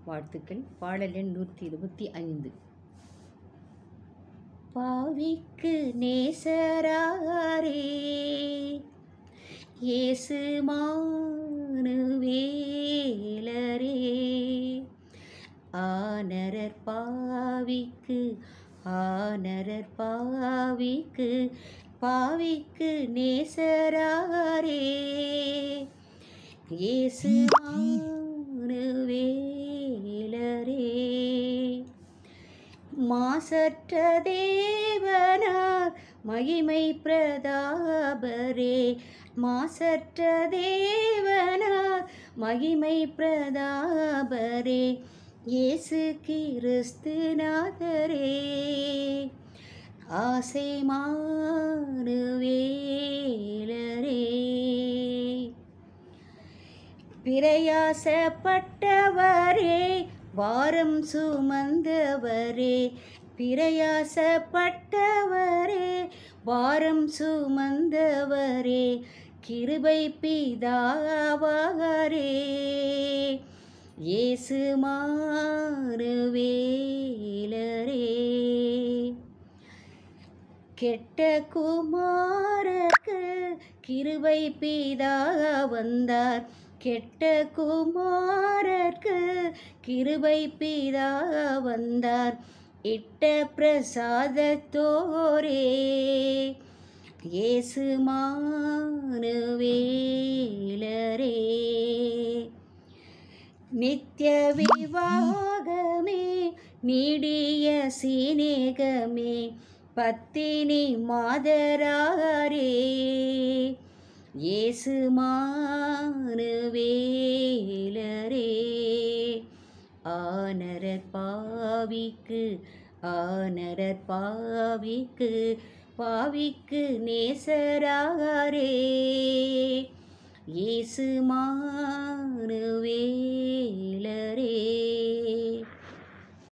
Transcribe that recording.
வாழ்த்துக்கள் பாடல் எண் நூற்றி இருபத்தி ஐந்து பாவிக்கு நேசராரே இயேசு மானுவேலரே ஆனரர் பாவிக்கு ஆனரர் பாவிக்கு பாவிக்கு நேசராரே இயேசு மானுவேலரே மாசற்ற தேவனார் மகிமை பிரதாபரே மாசற்ற தேவனார் மகிமை பிரதாபரே இயேசு கிறிஸ்துநாதரே ஆசை மானுவேலரே பிரயாசப்பட்டவரே வாரம் சுமந்தவரே பிரயாசப்பட்டவரே வாரம் சுமந்தவரே கிருபை பிதாவாரே இயேசு மாறுவேலரே கெட்ட குமாரக்கு கிருபை பிதா வந்தார் கெட்ட குமாரர்க்கு கிருபை பிதா வந்தார் இட்ட பிரசாதத்தோரே இயேசு மானுவேலரே நித்திய விவாகமே நீடிய சிநேகமே பத்தினி மாதராரே இயேசு மானுவேலரே ஆனரர் பாவிக்கு ஆனரர் பாவிக்கு பாவிக்கு நேசராரே இயேசு மானுவே